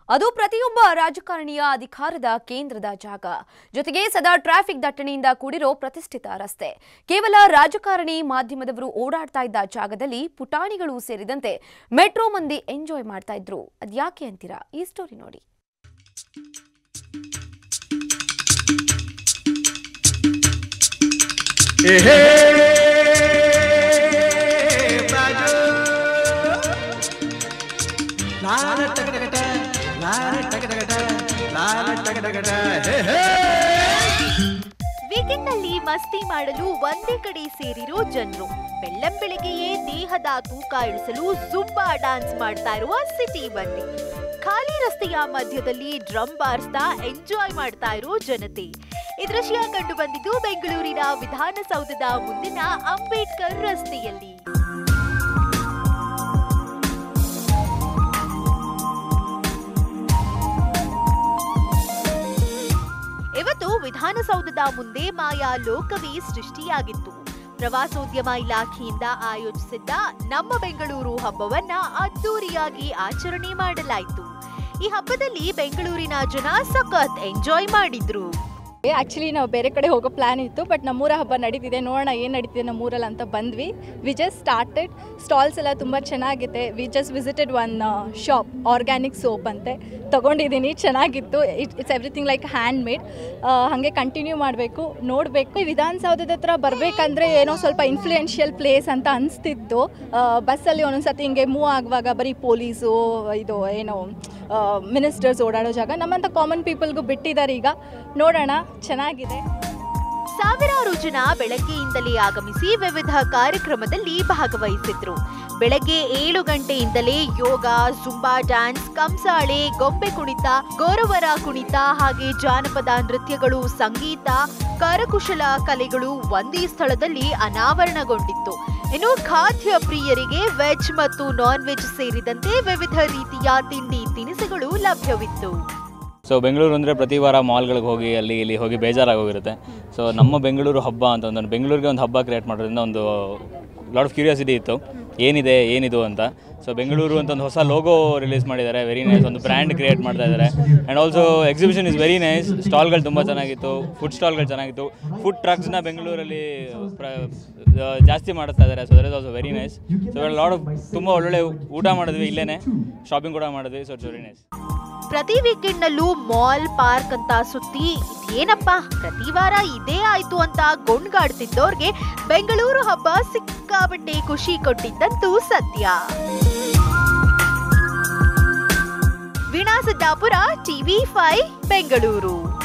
ಅದು ಪ್ರತಿಯೊಬ್ಬ ರಾಜಕಾರಣಿಯ ಅಧಿಕಾರದ ಕೇಂದ್ರದ ಜಾಗ ಜೊತೆಗೆ ಸದಾ ಟ್ರಾಫಿಕ್ ದಟ್ಟಣೆಯಿಂದ ಕೂಡಿರೋ ಪ್ರತಿಷ್ಠಿತ ರಸ್ತೆ ಕೇವಲ ರಾಜಕಾರಣಿ ಮಾಧ್ಯಮದವರು ಓಡಾಡ್ತಾ ಇದ್ದ ಜಾಗದಲ್ಲಿ ಪುಟಾಣಿಗಳು ಸೇರಿದಂತೆ ಮೆಟ್ರೋ ಮಂದಿ ಎಂಜಾಯ್ ಮಾಡ್ತಾ ಇದ್ರು ಅದ್ಯಾಕೆ ಅಂತೀರಾ ಈ ಸ್ಟೋರಿ ನೋಡಿ ಏಹೇ ಬಾಜು ಲಾಲ ಟಗಟಗಟ ಲಾಲ ಟಗಟಗಟ ಲಾಲ ಟಗಟಗಟ ಹೇ ಹೇ ವೀಕೆಂಡ್ ನಲ್ಲಿ ಮಸ್ತಿ ಮಾಡಲು ಒಂದೇ ಕಡೆ ಸೇರಿರೋ ಜನರು ಬೆಳ್ಳಂ ಬೆಳಗ್ಗೆಯೇ ದೇಹದ ತೂಕ ಇಳಿಸಲು ಜುಂಬಾ ಡಾನ್ಸ್ ಮಾಡ್ತಾ ಇರುವ ಸಿಟಿ ಮಂದಿ ಖಾಲಿ ರಸ್ತೆಯ ಮಧ್ಯದಲ್ಲಿ ಡ್ರಮ್ ಬಾರಿಸ್ತಾ ಎಂಜಾಯ್ ಮಾಡ್ತಾ ಇರೋ ಜನತೆ ಈ ದೃಶ್ಯ ಕಂಡು ಬಂದಿದ್ದು ಬೆಂಗಳೂರಿನ ವಿಧಾನಸೌಧದ ಮುಂದಿನ ಅಂಬೇಡ್ಕರ್ ರಸ್ತೆಯಲ್ಲಿ ಇವತ್ತು ವಿಧಾನಸೌಧದ ಮುಂದೆ ಮಾಯಾ ಲೋಕವೇ ಸೃಷ್ಟಿಯಾಗಿತ್ತು ಪ್ರವಾಸೋದ್ಯಮ ಇಲಾಖೆಯಿಂದ ಆಯೋಜಿಸಿದ್ದ ನಮ್ಮ ಬೆಂಗಳೂರು ಹಬ್ಬವನ್ನ ಅದ್ದೂರಿಯಾಗಿ ಆಚರಣೆ ಮಾಡಲಾಯಿತು ಈ ಹಬ್ಬದಲ್ಲಿ ಬೆಂಗಳೂರಿನ ಜನ ಸಖತ್ ಎಂಜಾಯ್ ಮಾಡಿದ್ರು ಆ್ಯಕ್ಚುಲಿ ನಾವು ಬೇರೆ ಕಡೆ ಹೋಗೋ ಪ್ಲ್ಯಾನ್ ಇತ್ತು ಬಟ್ ನಮ್ಮೂರ ಹಬ್ಬ ನಡೀತಿದೆ ನೋಡೋಣ ಏನು ನಡೀತಿದೆ ನಮ್ಮೂರಲ್ಲಿ ಅಂತ ಬಂದ್ವಿ ವಿ ಜಸ್ಟ್ ಸ್ಟಾರ್ಟೆಡ್ ಸ್ಟಾಲ್ಸ್ ಎಲ್ಲ ತುಂಬ ಚೆನ್ನಾಗಿದೆ we just visited one shop organic soap ಅಂತೆ ತೊಗೊಂಡಿದ್ದೀನಿ ಚೆನ್ನಾಗಿತ್ತು it it's everything like hand made ಹಾಗೆ ಕಂಟಿನ್ಯೂ ಮಾಡಬೇಕು ನೋಡಬೇಕು ವಿಧಾನಸೌಧದ ಹತ್ರ ಬರಬೇಕಂದ್ರೆ ಏನೋ ಸ್ವಲ್ಪ ಇನ್ಫ್ಲೂಯೆನ್ಷಿಯಲ್ ಪ್ಲೇಸ್ ಅಂತ ಅನಿಸ್ತಿತ್ತು ಬಸ್ಸಲ್ಲಿ ಒಂದೊಂದು ಸತಿ ಹಿಂಗೆ ಮೂವ್ ಆಗುವಾಗ ಬರೀ ಪೊಲೀಸು ಇದು ಏನೋ ಮಿನಿಸ್ಟರ್ಸ್ ಓಡಾಡೋ ಜಾಗ ನಮ್ಮಂಥ ಕಾಮನ್ ಪೀಪಲ್ಗೂ ಬಿಟ್ಟಿದ್ದಾರೆ ಈಗ ನೋಡೋಣ ಚೆನ್ನಾಗಿದೆ ಸಾವಿರಾರು ಜನ ಬೆಳಗ್ಗೆಯಿಂದಲೇ ಆಗಮಿಸಿ ವಿವಿಧ ಕಾರ್ಯಕ್ರಮದಲ್ಲಿ ಭಾಗವಹಿಸಿದ್ರು ಬೆಳಗ್ಗೆ ಏಳು ಗಂಟೆಯಿಂದಲೇ ಯೋಗ ಜುಂಬಾ ಡ್ಯಾನ್ಸ್ ಕಂಸಾಳೆ ಗೊಂಬೆ ಕುಣಿತ ಗೌರವರ ಕುಣಿತ ಹಾಗೆ ಜಾನಪದ ನೃತ್ಯಗಳು ಸಂಗೀತ ಕರಕುಶಲ ಕಲೆಗಳು ಒಂದೇ ಸ್ಥಳದಲ್ಲಿ ಅನಾವರಣಗೊಂಡಿತ್ತು ಇನ್ನು ಖಾದ್ಯ ಪ್ರಿಯರಿಗೆ ವೆಜ್ ಮತ್ತು ನಾನ್ ವೆಜ್ ಸೇರಿದಂತೆ ವಿವಿಧ ರೀತಿಯ ತಿಂಡಿ ತಿನಿಸುಗಳು ಲಭ್ಯವಿತ್ತು ಸೊ ಬೆಂಗಳೂರು ಅಂದರೆ ಪ್ರತಿ ವಾರ ಮಾಲ್ಗಳಿಗೆ ಹೋಗಿ ಅಲ್ಲಿ ಇಲ್ಲಿ ಹೋಗಿ ಬೇಜಾರಾಗೋಗಿರುತ್ತೆ ಸೊ ನಮ್ಮ ಬೆಂಗಳೂರು ಹಬ್ಬ ಅಂತ ಒಂದು ಬೆಂಗಳೂರಿಗೆ ಒಂದು ಹಬ್ಬ ಕ್ರಿಯೇಟ್ ಮಾಡೋದ್ರಿಂದ ಒಂದು ಲಾಟ್ ಆಫ್ ಕ್ಯೂರಿಯಾಸಿಟಿ ಇತ್ತು ಏನಿದೆ ಏನಿದು ಅಂತ ಸೊ ಬೆಂಗಳೂರು ಅಂತ ಒಂದು ಹೊಸ ಲೋಗೋ ರಿಲೀಸ್ ಮಾಡಿದ್ದಾರೆ ವೆರಿ ನೈಸ್ ಒಂದು ಬ್ರ್ಯಾಂಡ್ ಕ್ರಿಯೇಟ್ ಮಾಡ್ತಾ ಇದ್ದಾರೆ and also exhibition is very nice ಸ್ಟಾಲ್ಗಳು ತುಂಬ ಚೆನ್ನಾಗಿತ್ತು ಫುಡ್ ಸ್ಟಾಲ್ಗಳು ಚೆನ್ನಾಗಿತ್ತು ಫುಡ್ ಟ್ರಕ್ಸ್ನ ಬೆಂಗಳೂರಲ್ಲಿ ಪ್ರ ಆ, ಜಾಸ್ತಿ ಮಾಡ್ತಾ ಇದ್ದಾರೆ so there is also very nice so lot of ತುಂಬ ಒಳ್ಳೊಳ್ಳೆ ಊಟ ಮಾಡಿದ್ವಿ ಇಲ್ಲೇ ಶಾಪಿಂಗ್ ಕೂಡ ಮಾಡಿದ್ವಿ ಸೊ ಇಟ್ಸ್ ವೆರಿ ನೈಸ್ ಪ್ರತಿ ವೀಕೆಂಡ್ ನಲ್ಲೂ ಮಾಲ್ ಪಾರ್ಕ್ ಅಂತ ಸುತ್ತಿ ಇದೇನಪ್ಪ ಪ್ರತಿ ವಾರ ಇದೇ ಆಯ್ತು ಅಂತ ಗೊಂಡ್ಗಾಡ್ತಿದ್ದವ್ರಿಗೆ ಬೆಂಗಳೂರು ಹಬ್ಬ ಸಿಕ್ಕಾಬಟ್ಟೆ ಖುಷಿ ಕೊಟ್ಟಿದ್ದಂತೂ ಸತ್ಯ ವೀಣಾ ಸಿದ್ದಾಪುರ ಟಿವಿ ಫೈ ಬೆಂಗಳೂರು